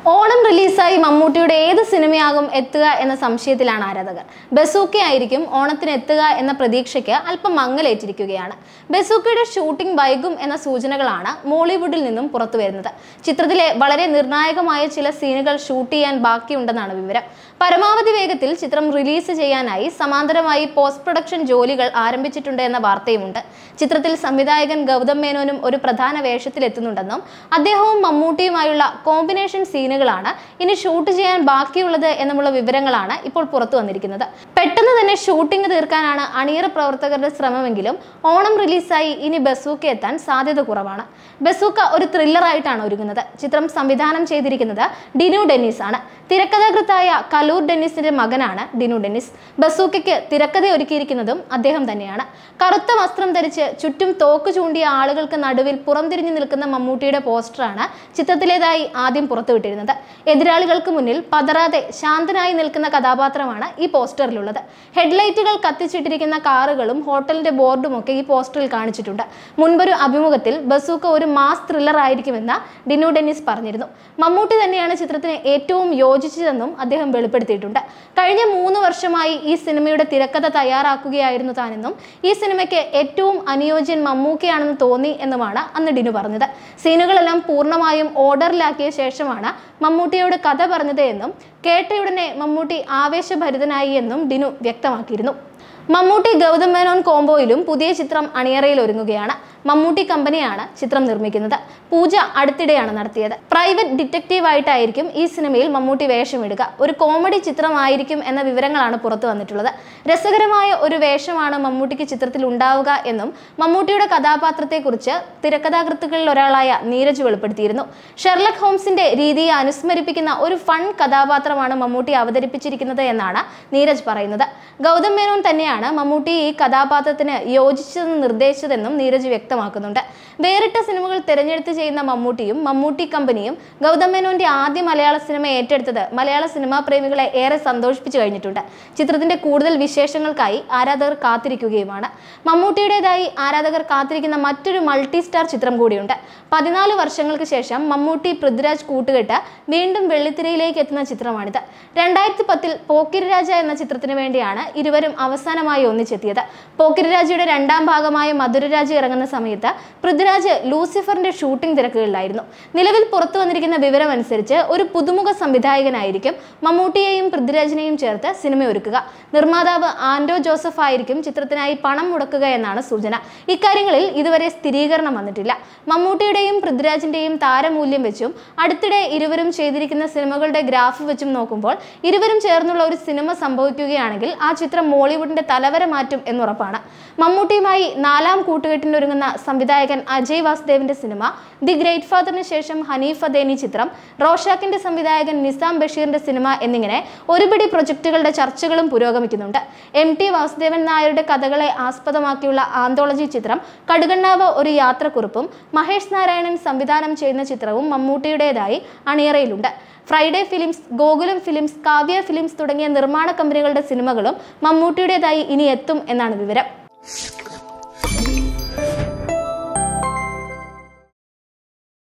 ഓണം റിലീസായി മമ്മൂട്ടിയുടെ ഏത് സിനിമയാകും എത്തുക എന്ന സംശയത്തിലാണ് ആരാധകർ ബസൂക്ക ആയിരിക്കും ഓണത്തിന് എത്തുക എന്ന പ്രതീക്ഷയ്ക്ക് അല്പം മങ്ങലേറ്റിരിക്കുകയാണ് ബസൂക്കയുടെ ഷൂട്ടിംഗ് വൈകും എന്ന സൂചനകളാണ് മോളിവുഡിൽ നിന്നും പുറത്തു വരുന്നത് ചിത്രത്തിലെ വളരെ നിർണായകമായ ചില സീനുകൾ ഷൂട്ട് ചെയ്യാൻ ബാക്കിയുണ്ടെന്നാണ് വിവരം പരമാവധി വേഗത്തിൽ ചിത്രം റിലീസ് ചെയ്യാനായി സമാന്തരമായി പോസ്റ്റ് പ്രൊഡക്ഷൻ ജോലികൾ ആരംഭിച്ചിട്ടുണ്ട് എന്ന വാർത്തയുമുണ്ട് ചിത്രത്തിൽ സംവിധായകൻ ഗൗതം മേനോനും ഒരു പ്രധാന വേഷത്തിലെത്തുന്നുണ്ടെന്നും അദ്ദേഹവും മമ്മൂട്ടിയുമായുള്ള കോമ്പിനേഷൻ സീനുകളാണ് ഇനി ഷൂട്ട് ചെയ്യാൻ ബാക്കിയുള്ളത് എന്നുമുള്ള വിവരങ്ങളാണ് ഇപ്പോൾ പുറത്തു വന്നിരിക്കുന്നത് പെട്ടെന്ന് തന്നെ ഷൂട്ടിംഗ് തീർക്കാനാണ് അണിയറ പ്രവർത്തകരുടെ ശ്രമമെങ്കിലും ഓണം റിലീസായി ഇനി ബസൂക്ക എത്താൻ സാധ്യത കുറവാണ് ബസൂക്ക ഒരു ത്രില്ലറായിട്ടാണ് ഒരുങ്ങുന്നത് ചിത്രം സംവിധാനം ചെയ്തിരിക്കുന്നത് ഡിനു ഡെന്നിസ് ആണ് തിരക്കഥാകൃത്തായ കലൂർ ഡെന്നിസിന്റെ മകനാണ് ഡിനു ഡെന്നിസ് ബസൂക്കയ്ക്ക് തിരക്കഥ ഒരുക്കിയിരിക്കുന്നതും അദ്ദേഹം തന്നെയാണ് കറുത്ത വസ്ത്രം ധരിച്ച് ചുറ്റും തോക്ക് ചൂണ്ടിയ ആളുകൾക്ക് നടുവിൽ പുറംതിരിഞ്ഞു നിൽക്കുന്ന മമ്മൂട്ടിയുടെ പോസ്റ്ററാണ് ചിത്രത്തിലേതായി ആദ്യം പുറത്തുവിട്ടിരുന്നത് എതിരാളികൾക്ക് മുന്നിൽ പതറാതെ ശാന്തനായി നിൽക്കുന്ന കഥാപാത്രമാണ് ഈ പോസ്റ്ററിലുള്ളത് ഹെഡ്ലൈറ്റുകൾ കത്തിച്ചിട്ടിരിക്കുന്ന കാറുകളും ഹോട്ടലിന്റെ ബോർഡും ഒക്കെ ഈ പോസ്റ്ററിൽ കാണിച്ചിട്ടുണ്ട് മുൻപൊരു അഭിമുഖത്തിൽ ബസൂക്ക ഒരു മാസ് ത്രില്ലർ ആയിരിക്കുമെന്ന് ഡിനു ഡെന്നിസ് പറഞ്ഞിരുന്നു മമ്മൂട്ടി തന്നെയാണ് ചിത്രത്തിന് ഏറ്റവും യോജിച്ചതെന്നും അദ്ദേഹം വെളിപ്പെടുത്തിയിട്ടുണ്ട് കഴിഞ്ഞ മൂന്ന് വർഷമായി ഈ സിനിമയുടെ തിരക്കഥ തയ്യാറാക്കുകയായിരുന്നു താനെന്നും ഈ സിനിമയ്ക്ക് ഏറ്റവും അനുയോജ്യൻ മമ്മൂക്കയാണെന്ന് തോന്നി എന്നുമാണ് അന്ന് ഡിനു പറഞ്ഞത് സീനുകളെല്ലാം പൂർണ്ണമായും ഓർഡറിലാക്കിയ ശേഷമാണ് മമ്മൂട്ടിയോട് കഥ പറഞ്ഞത് എന്നും കേട്ടയുടനെ മമ്മൂട്ടി ആവേശഭരിതനായി എന്നും ഡിനു വ്യക്തമാക്കിയിരുന്നു മമ്മൂട്ടി ഗൗതം മേനോൻ കോംബോയിലും പുതിയ ചിത്രം അണിയറയിൽ ഒരുങ്ങുകയാണ് മമ്മൂട്ടി കമ്പനിയാണ് ചിത്രം നിർമ്മിക്കുന്നത് പൂജ അടുത്തിടെയാണ് നടത്തിയത് പ്രൈവറ്റ് ഡിറ്റക്റ്റീവ് ആയിട്ടായിരിക്കും ഈ സിനിമയിൽ മമ്മൂട്ടി വേഷമിടുക ഒരു കോമഡി ചിത്രമായിരിക്കും എന്ന വിവരങ്ങളാണ് പുറത്തു വന്നിട്ടുള്ളത് രസകരമായ ഒരു വേഷമാണ് മമ്മൂട്ടിക്ക് ചിത്രത്തിൽ ഉണ്ടാവുക എന്നും മമ്മൂട്ടിയുടെ കഥാപാത്രത്തെക്കുറിച്ച് തിരക്കഥാകൃത്തുക്കളിൽ ഒരാളായ നീരജ് വെളിപ്പെടുത്തിയിരുന്നു ഷെർലക് ഹോംസിന്റെ രീതിയെ അനുസ്മരിപ്പിക്കുന്ന ഒരു ഫൺ കഥാപാത്രമാണ് മമ്മൂട്ടി അവതരിപ്പിച്ചിരിക്കുന്നത് എന്നാണ് നീരജ് പറയുന്നത് ഗൗതം മേനോൻ തന്നെയാണ് മമ്മൂട്ടി ഈ കഥാപാത്രത്തിന് യോജിച്ചതെന്ന് നിർദ്ദേശിച്ചതെന്നും നീരജ് വ്യക്തമാക്കുന്നുണ്ട് വേറിട്ട സിനിമകൾ തിരഞ്ഞെടുത്ത് ചെയ്യുന്ന മമ്മൂട്ടിയും മമ്മൂട്ടി കമ്പനിയും ഗൗതം മേനോന്റെ ആദ്യ മലയാള സിനിമ ഏറ്റെടുത്തത് മലയാള സിനിമാ പ്രേമികളെ ഏറെ സന്തോഷിപ്പിച്ചു കഴിഞ്ഞിട്ടുണ്ട് ചിത്രത്തിന്റെ കൂടുതൽ വിശേഷങ്ങൾക്കായി ആരാധകർ കാത്തിരിക്കുകയുമാണ് മമ്മൂട്ടിയുടേതായി ആരാധകർ കാത്തിരിക്കുന്ന മറ്റൊരു മൾട്ടി സ്റ്റാർ ചിത്രം കൂടിയുണ്ട് പതിനാല് വർഷങ്ങൾക്ക് ശേഷം മമ്മൂട്ടി പൃഥ്വിരാജ് കൂട്ടുകെട്ട് വീണ്ടും വെള്ളിത്തിരയിലേക്ക് എത്തുന്ന ചിത്രമാണിത് രണ്ടായിരത്തി പത്തിൽ പോക്കിരി രാജ എന്ന ചിത്രത്തിന് വേണ്ടിയാണ് ഇരുവരും അവസാനമായി ഒന്നിച്ചെത്തിയത് പോക്കിരി രാജയുടെ രണ്ടാം ഭാഗമായ മധുരരാജ് ഇറങ്ങുന്ന സമയത്ത് പൃഥ്വിരാജ് ലൂസിഫറിന്റെ ഷൂട്ടിംഗ് തിരക്കുകളിലായിരുന്നു നിലവിൽ പുറത്തു വന്നിരിക്കുന്ന വിവരം അനുസരിച്ച് ഒരു പുതുമുഖ സംവിധായകനായിരിക്കും മമ്മൂട്ടിയെയും പൃഥ്വിരാജിനെയും ചേർത്ത് സിനിമ ഒരുക്കുക നിർമ്മാതാവ് ആൻഡോ ജോസഫ് ആയിരിക്കും ചിത്രത്തിനായി പണം മുടക്കുക എന്നാണ് സൂചന ഇക്കാര്യങ്ങളിൽ ഇതുവരെ സ്ഥിരീകരണം വന്നിട്ടില്ല മമ്മൂട്ടിയുടെയും പൃഥ്വിരാജിന്റെയും താരമൂല്യം വെച്ചും അടുത്തിടെ ഇരുവരും ചെയ്തിരിക്കുന്ന സിനിമകളുടെ ഗ്രാഫ് വെച്ചും നോക്കുമ്പോൾ ഇരുവരും ചേർന്നുള്ള ഒരു സിനിമ സംഭവിക്കുകയാണെങ്കിൽ ആ ചിത്രം മോളിവുഡിന്റെ തലവര മാറ്റും എന്നുറപ്പാണ് മമ്മൂട്ടിയുമായി നാലാം കൂട്ടുകെട്ടിനൊരുങ്ങുന്ന സംവിധായകൻ അജയ് വാസുദേവിന്റെ സിനിമ ദി ഗ്രേറ്റ് ഫാദറിന് ശേഷം ഹനീഫ് അദേനി ചിത്രം റോഷാക്കിന്റെ സംവിധായകൻ നിസാം ബഷീറിന്റെ സിനിമ എന്നിങ്ങനെ ഒരുപിടി പ്രൊജക്ടുകളുടെ ചർച്ചകളും പുരോഗമിക്കുന്നുണ്ട് എം ടി വാസുദേവൻ നായരുടെ കഥകളെ ആസ്പദമാക്കിയുള്ള ആന്തോളജി ചിത്രം കടുകണ്ണാവ് ഒരു യാത്രക്കുറിപ്പും മഹേഷ് നാരായണൻ സംവിധാനം ചെയ്യുന്ന ചിത്രവും മമ്മൂട്ടിയുടേതായി അണിയറയിലുണ്ട് Friday films Gokulam films Kavya films തുടങ്ങിയ നിർമ്മാണ കമ്പനികളുടെ സിനിമകളും മമ്മൂട്ടിയുടേതായി ഇനി എത്തും എന്നാണ് വിവരം